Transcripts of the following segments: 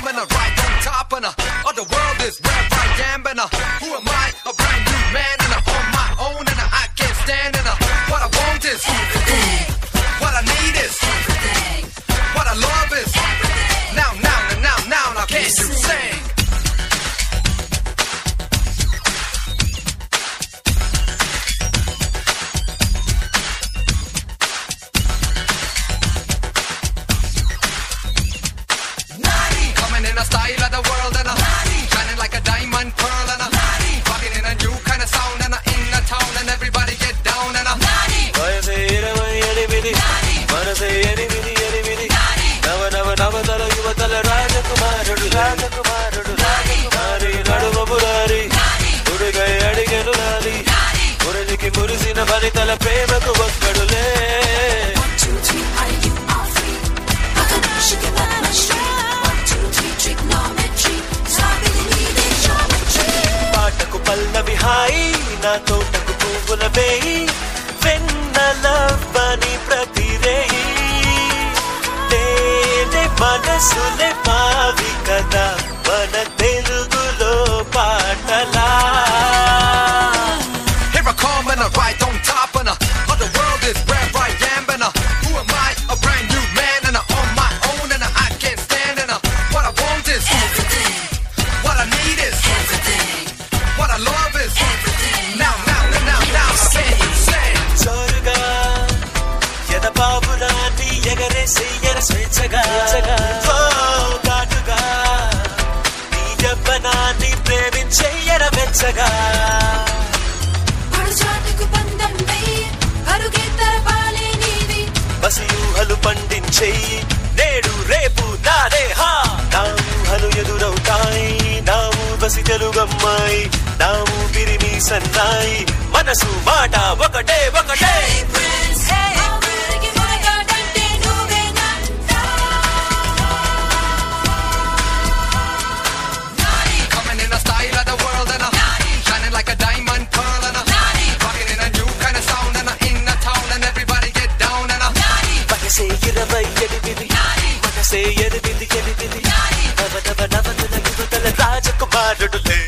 and a right on top and a of the world is where I am and a who am I? A brand new man and a on my own and a I can't stand and a what I want is Everything, what I need is everything, what I love is everything. now now now now now now can you sing? Coming in a style of the world and a shining like a diamond pearl and a rocking in a new kind of sound and a in the town and everybody get down and a వయసే ఇరవై ఎనిమిది మనసే ఎనిమిది ఎనిమిది నవ నవ నవతల యువతల రాజకుమారుడు రాజకుమారుడు రాజకుమారి నడుమ మురారి ఉరుగై అడిగెను నాది మురళికి మురిసిన ఫలితల ప్రేమకు ఒక్కడులే One, two, three, are you all free? Shake it up my street. One, two, three, trigonometry. Stability, they geometry. పాటకు పల్లవి హాయి నా తోటకు పువ్వుల వేయి వెన్నలవ్వని ప్రతి రేయి తేనె మనసులే మావి కదా మన తెలుగులో పాటలా Here I come and I ride on top and a of the world is where I am and a who am I? A brand new man and a on my own and a I can't stand and a what I want is Everything, what I need is everything, what I love is everything. now now now now now can you sing? జోరుగా ఎద బాబులాన్ని ఎగరేసి ఎర స్వేచ్ఛగా ఓ ఘాటుగా నీ యవ్వనాన్ని ప్రేమించే ఎర వెచ్చగా పడుచాటుకు పందెం వెయ్యి. అరుగే తరపాలే నీది. బసి ఊహలు పండించేయి నేడు రేపు నాదే హా నా ఊహలు ఎదురవుతాయి నా ఊబసి తెలుగమ్మాయి నా ఊపిరి సన్నాయి మనసు మాట ఒకటే ఒకటే Hey, Prince. మా ఊరికి మొనగాడంటే నువ్వేనంట. Coming in a style of the world and a shining like a diamond pearl and a rocking in a new kind of sound and a in the town and everybody get down and a మనసే ఇరవై ఎనిమిది మనసే ఎనిమిది ఎనిమిది నవ నవ నవతల యువతల రాజకుమారుడులే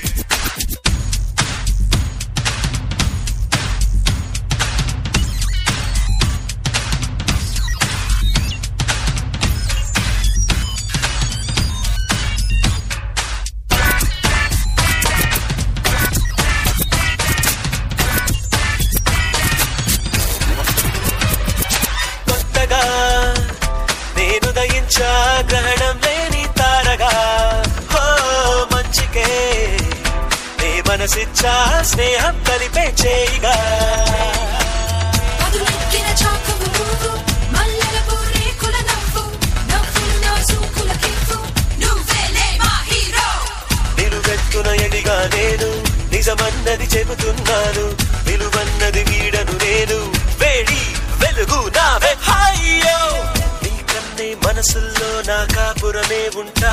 కొత్తగా నేను దయించా గ్రహణం లేని తారగా హో మంచికే నీ మనసిచ్చా స్నేహం కలిపే చేయిగా మధులెక్కిన చాకువు నువ్వు. మల్లెల పూరేకుల నవ్వు. నవ్వులు నా చూపుల కివ్వు. నువ్వేలే మా హీరో. నిలువెత్తున ఎడిగా నేను నిజమన్నది చెబుతున్నాను విలువన్నది వీడను నేను వేడి వెలుగు నావే హాయ్యో నీ కన్నే మనసుల్లో నా కాపురమే ఉంటా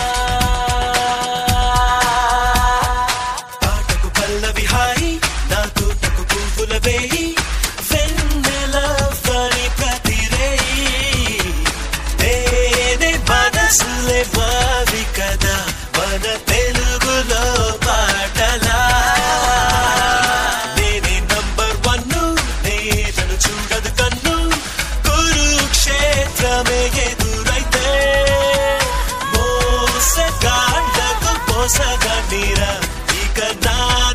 పాటకు పల్లవి హాయి నా తోటకు పువ్వుల వేయి వెన్నెలవ్వని ప్రతి రేయి నేనే మనసులే మావి కదా మన తెలుగులో పాటలా నేనే నంబర్ వన్ నేనను చూడదు కన్ను కురుక్షేత్రమే ఎదురైతే మోసగాళ్లకు మోసగా నీరా ఇక నా